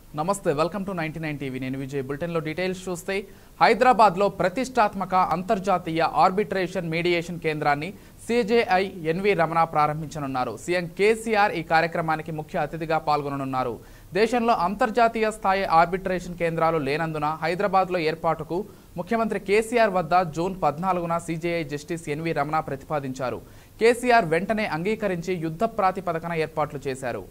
నమస్తే welcome to ninety nine TV నేను విజయ్ బులెటిన్లో డీటెయిల్స్ చూస్తే హైదరాబాద్లో ప్రతిష్టాత్మక అంతర్జాతీయ ఆర్బిట్రేషన్ మీడియేషన్ కేంద్రాన్ని సిజేఐ ఎన్వి రమణ ప్రారంభించనున్నారు సీఎం కేసీఆర్ ఈ కార్యక్రమానికి ముఖ్య అతిథిగా పాల్గొననున్నారు దేశంలో అంతర్జాతీయ స్థాయి ఆర్బిట్రేషన్ కేంద్రాలు లేనందున హైదరాబాద్లో ఏర్పాటుకు ముఖ్యమంత్రి కేసీఆర్ వద్ద జూన్ పద్నాలుగున సీజేఐ జస్టిస్ ఎన్వి రమణ ప్రతిపాదించారు కేసీఆర్ వెంటనే అంగీకరించి యుద్ధ ప్రాతిపదికన ఏర్పాట్లు చేశారు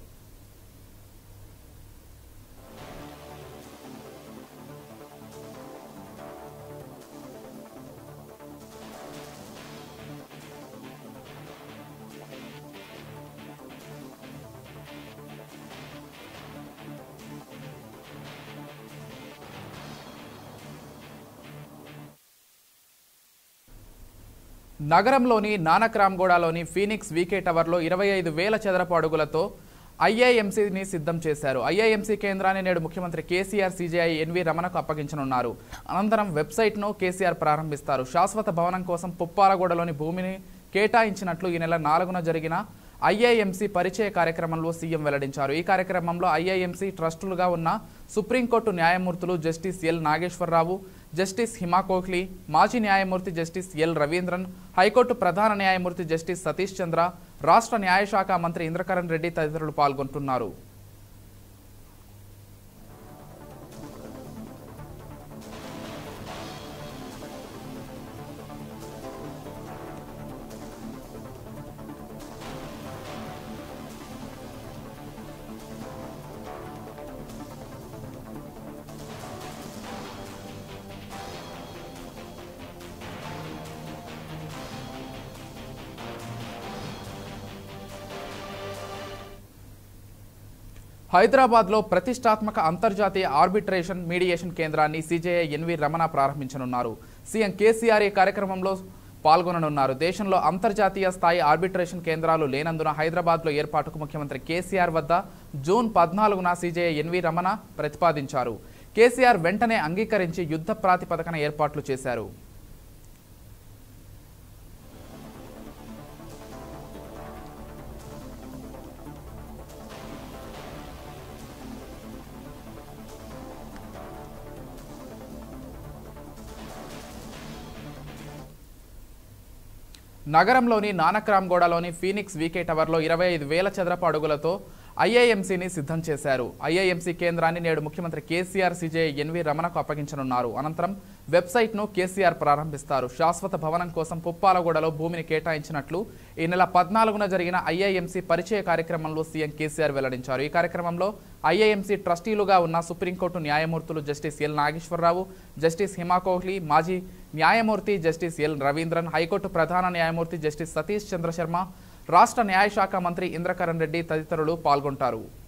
నగరంలోని నానక్రామ్గూడలోని ఫీనిక్స్ వీకే టవర్లో ఇరవై ఐదు వేల చదరపు అడుగులతో ఐఐఎంసీని సిద్ధం చేశారు ఐఐఎంసీ కేంద్రాన్ని నేడు ముఖ్యమంత్రి కేసీఆర్ సీజీఐ ఎన్వి రమణకు అప్పగించనున్నారు అనంతరం వెబ్సైట్ను కేసీఆర్ ప్రారంభిస్తారు శాశ్వత భవనం కోసం పుప్పాలగూడలోని భూమిని కేటాయించినట్లు ఈ నెల నాలుగున జరిగిన ఐఐఎంసీ పరిచయ కార్యక్రమంలో సీఎం వెల్లడించారు ఈ కార్యక్రమంలో ఐఐఎంసీ ట్రస్టులుగా ఉన్న సుప్రీంకోర్టు న్యాయమూర్తులు justice L Nageswara Rao justice Hima Kohli మాజీ న్యాయమూర్తి జస్టిస్ ఎల్ రవీంద్రన్ హైకోర్టు ప్రధాన న్యాయమూర్తి జస్టిస్ సతీష్ చంద్ర రాష్ట్ర న్యాయశాఖ మంత్రి ఇంద్రకరణ్ రెడ్డి తదితరులు పాల్గొంటున్నారు హైదరాబాద్లో ప్రతిష్టాత్మక అంతర్జాతీయ ఆర్బిట్రేషన్ మీడియేషన్ కేంద్రాన్ని సీజేఐ ఎన్వి రమణ ప్రారంభించనున్నారు సీఎం కేసీఆర్ ఈ కార్యక్రమంలో పాల్గొననున్నారు దేశంలో అంతర్జాతీయ స్థాయి ఆర్బిట్రేషన్ కేంద్రాలు లేనందున హైదరాబాద్లో ఏర్పాటుకు ముఖ్యమంత్రి కేసీఆర్ వద్ద జూన్ పద్నాలుగున సీజేఐ ఎన్వి రమణ ప్రతిపాదించారు కేసీఆర్ వెంటనే అంగీకరించి యుద్ధ ప్రాతిపదికన ఏర్పాట్లు చేశారు నగరంలోని నానక్రామ్గూడలోని ఫీనిక్స్ వీకే టవర్లో ఇరవై ఐదు వేల చదరపు అడుగులతో ఐఐఎంసీని సిద్ధం చేశారు ఐఐఎంసీ కేంద్రాన్ని నేడు ముఖ్యమంత్రి కేసీఆర్ సీజే ఎన్వి రమణకు అప్పగించనున్నారు అనంతరం వెబ్సైట్ను కేసీఆర్ ప్రారంభిస్తారు శాశ్వత భవనం కోసం పుప్పాలగూడలో భూమిని కేటాయించినట్లు ఈ నెల పద్నాలుగున జరిగిన ఐఐఎంసీ పరిచయ కార్యక్రమంలో సీఎం కేసీఆర్ వెల్లడించారు ఈ కార్యక్రమంలో ఐఐఎంసీ ట్రస్టీలుగా ఉన్న సుప్రీంకోర్టు న్యాయమూర్తులు justice L Nageswara Rao justice Hima Kohli మాజీ న్యాయమూర్తి జస్టిస్ ఎల్ రవీంద్రన్ హైకోర్టు ప్రధాన న్యాయమూర్తి జస్టిస్ సతీష్ చంద్ర శర్మ రాష్ట్ర న్యాయశాఖ మంత్రి ఇంద్రకరణ్ రెడ్డి తదితరులు పాల్గొంటారు